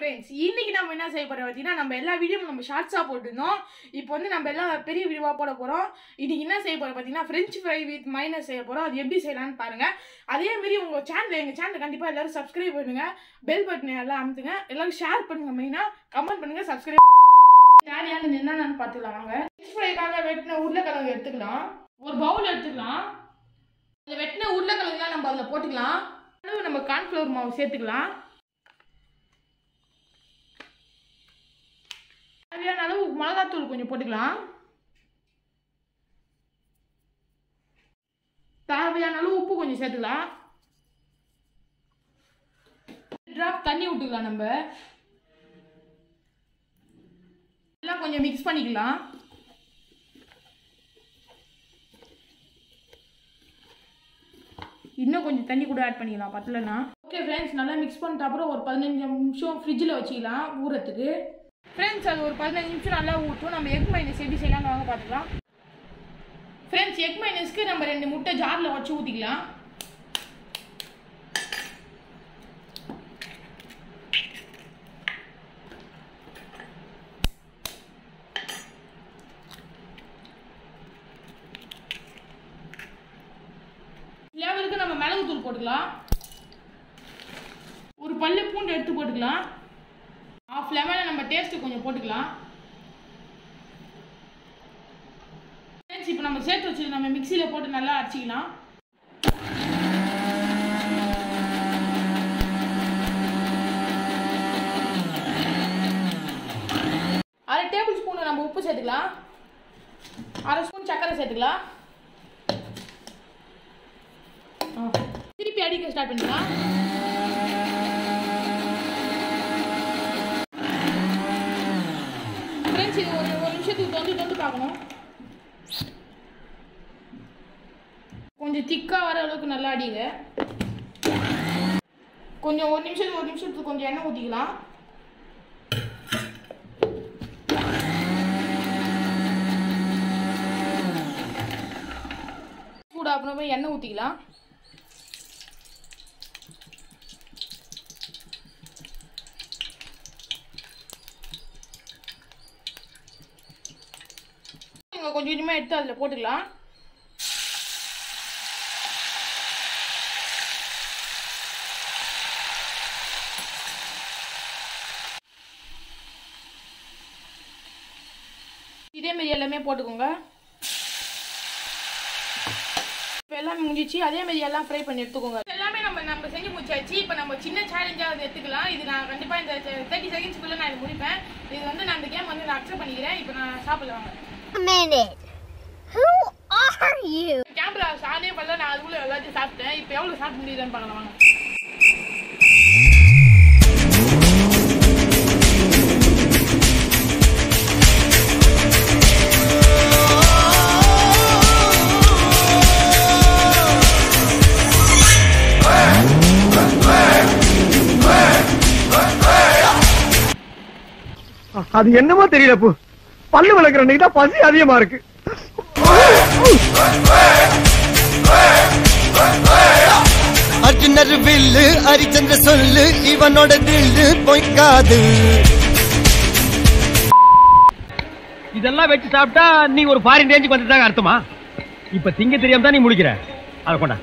Friends இன்னைக்கு நம்ம என்ன செய்ய போறோம் பார்த்தீங்கன்னா நம்ம எல்லா வீடியோவும் நம்ம ஷார்ட்ஸாக போட்டிருந்தோம் இப்போ வந்து நம்ம எல்லாம் பெரிய வீடியோவாக போட போகிறோம் இன்னைக்கு என்ன செய்ய போறோம் பார்த்தீங்கன்னா ஃப்ரெஞ்ச் ஃப்ரை வித் மைனஸ் செய்ய போகிறோம் அது எப்படி செய்யலாம்னு பாருங்க அதே மாதிரி உங்கள் சேனல் எங்கள் சேனல் கண்டிப்பாக எல்லாரும் சப்ஸ்கிரைப் பண்ணுங்க பெல் பட்டனை எல்லாம் அமுத்துங்க எல்லாரும் ஷேர் பண்ணுங்க மெயினாக கமெண்ட் பண்ணுங்க சப்ஸ்கிரைப் தேவையானது என்னென்னு பார்த்துக்கலாம் வாங்க ஃப்ரெஞ்ச் ஃப்ரைக்காக வெட்டின உருளைக்கிழங்கு எடுத்துக்கலாம் ஒரு பவுல் எடுத்துக்கலாம் அந்த வெட்டின உருளைக்கிழங்குலாம் நம்ம அதில் போட்டுக்கலாம் அளவு நம்ம கார்ன்ஃப்ளவர் மாவு சேர்த்துக்கலாம் தேவையான அளவு மிளகாத்தூள் கொஞ்சம் போட்டுக்கலாம் தேவையான அளவு உப்பு கொஞ்சம் சேர்த்துக்கலாம் ட்ராப் தண்ணி விட்டுக்கலாம் நம்ம எல்லாம் கொஞ்சம் மிக்ஸ் பண்ணிக்கலாம் இன்னும் கொஞ்சம் தண்ணி கூட ஆட் பண்ணிக்கலாம் பத்தலைன்னா ஓகே ஃப்ரெண்ட்ஸ் நல்லா மிக்ஸ் பண்ணிட்ட அப்புறம் ஒரு பதினஞ்சு நிமிஷம் ஃப்ரிட்ஜில் வச்சுக்கலாம் ஊறத்துக்கு ஃப்ரெண்ட்ஸ் அது ஒரு பதினஞ்சு நிமிஷம் நல்லா ஊற்றும் நம்ம எக் மைனஸ் எப்படி செய்யலாம் வாங்க பார்த்துக்கலாம் ஃப்ரெண்ட்ஸ் எக் மைனஸ்க்கு நம்ம ரெண்டு முட்டை ஜாரில் வச்சு ஊற்றிக்கலாம் ஃப்ளேவருக்கு நம்ம மிளகு தூள் போட்டுக்கலாம் ஒரு பல்லு பூண்டு எடுத்து போட்டுக்கலாம் ஆஃப் லெமனை நம்ம டேஸ்ட்டு கொஞ்சம் போட்டுக்கலாம் ஃப்ரெண்ட்ஸ் இப்போ நம்ம சேர்த்து வச்சு நம்ம மிக்சியில் போட்டு நல்லா அரைச்சிக்கலாம் அரை டேபிள் ஸ்பூன் நம்ம உப்பு சேர்த்துக்கலாம் அரை ஸ்பூன் சர்க்கரை சேர்த்துக்கலாம் ஆ. திருப்பி அடிக்க ஸ்டார்ட் பண்ணிக்கலாம் ஃப்ரெண்ட்ஸ் இது ஒரு ஒரு நிமிஷத்துக்கு தொண்டு தொண்டு பார்க்கணும் கொஞ்சம் திக்காக வர அளவுக்கு நல்லா அடிங்க கொஞ்சம் ஒரு நிமிஷத்துக்கு ஒரு நிமிஷத்துக்கு கொஞ்சம் எண்ணெய் ஊற்றிக்கலாம் கூட அப்புறமே எண்ணெய் ஊற்றிக்கலாம் கொஞ்சம் கொஞ்சமாக எடுத்து அதில் போட்டுக்கலாம் இதே மாதிரி எல்லாமே போட்டுக்கோங்க இப்போ எல்லாமே முடிஞ்சிச்சு அதே மாதிரி எல்லாம் ஃப்ரை பண்ணி எடுத்துக்கோங்க எல்லாமே நம்ம நம்ம செஞ்சு முடிச்சாச்சு இப்போ நம்ம சின்ன சேலஞ்சாக அதை எடுத்துக்கலாம் இது நான் கண்டிப்பாக இந்த தேர்ட்டி செகண்ட்ஸ்க்குள்ளே நான் இது முடிப்பேன் இது வந்து நான் இந்த கேம் வந்து நான் அக்செப்ட் பண்ணிக்கிறேன் இப்போ நான் சாப்பிடல வாங்க A minute. Who are you? Camera சானே பண்ணல நான் அதுக்குள்ள எல்லாத்தையும் சாப்பிட்டேன் இப்போ எவ்வளோ சாப்பிட முடியுதுன்னு பார்க்கலாம் வாங்க அது என்னமோ தெரியல பூ பல்லு விளக்குற அன்னைக்கு தான் பசி அதிகமா இருக்கு அர்ஜுனர் வில்லு ஹரிச்சந்திர சொல்லு இவனோட தில்லு பொய்க்காது இதெல்லாம் வச்சு சாப்பிட்டா நீ ஒரு ஃபாரின் ரேஞ்சுக்கு வந்ததாக அர்த்தமா இப்ப திங்க தெரியாம தான் நீ முடிக்கிற அதை கொண்டா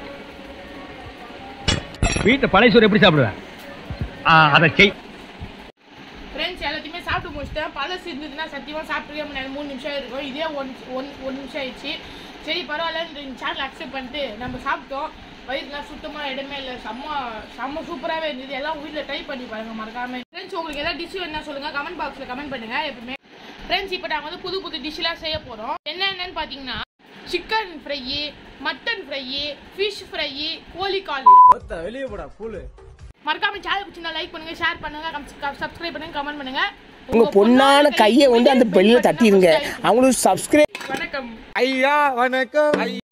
வீட்டை பழைய சோறு எப்படி சாப்பிடுவேன் ஆ, அதை செய் ஃப்ரெண்ட்ஸ் எல்லாத்தையுமே சாப்பிட்டு முடிச்சிட்டேன் பழசு இருந்ததுன்னா சத்தியமாக சாப்பிட்டுக்கே முடியாது மூணு நிமிஷம் இருக்கும் இதே ஒன் ஒன் ஒரு நிமிஷம் ஆயிடுச்சு சரி பரவாயில்ல இந்த சேனல் அக்செப்ட் பண்ணிட்டு நம்ம சாப்பிட்டோம் வயிறுலாம் சுத்தமாக இடமே இல்லை செம்ம செம்ம சூப்பராகவே இருந்தது எல்லாம் வீட்டில் ட்ரை பண்ணி பாருங்க மறக்காம ஃப்ரெண்ட்ஸ் உங்களுக்கு எதாவது டிஷ் வேணா சொல்லுங்கள் கமெண்ட் பாக்ஸில் கமெண்ட் பண்ணுங்க எப்பவுமே ஃப்ரெண்ட்ஸ் இப்போ நாங்கள் வந்து புது புது டிஷ்ஷெலாம் செய்ய போகிறோம் என்னென்னு பார்த்தீங்கன்னா chicken fry mutton fry fish fry கோழிக்கால் வெளியே போடா கூலு மறக்காம சேனல் பிடிச்சிருந்தா லைக் பண்ணுங்க ஷேர் பண்ணுங்க சப்ஸ்கிரைப் பண்ணுங்க கமெண்ட் பண்ணுங்க உங்க பொண்ணான கையை வந்து அந்த பெல்ல தட்டிடுங்க அவங்களுக்கு சப்ஸ்கிரைப் வணக்கம் ஐயா வணக்கம்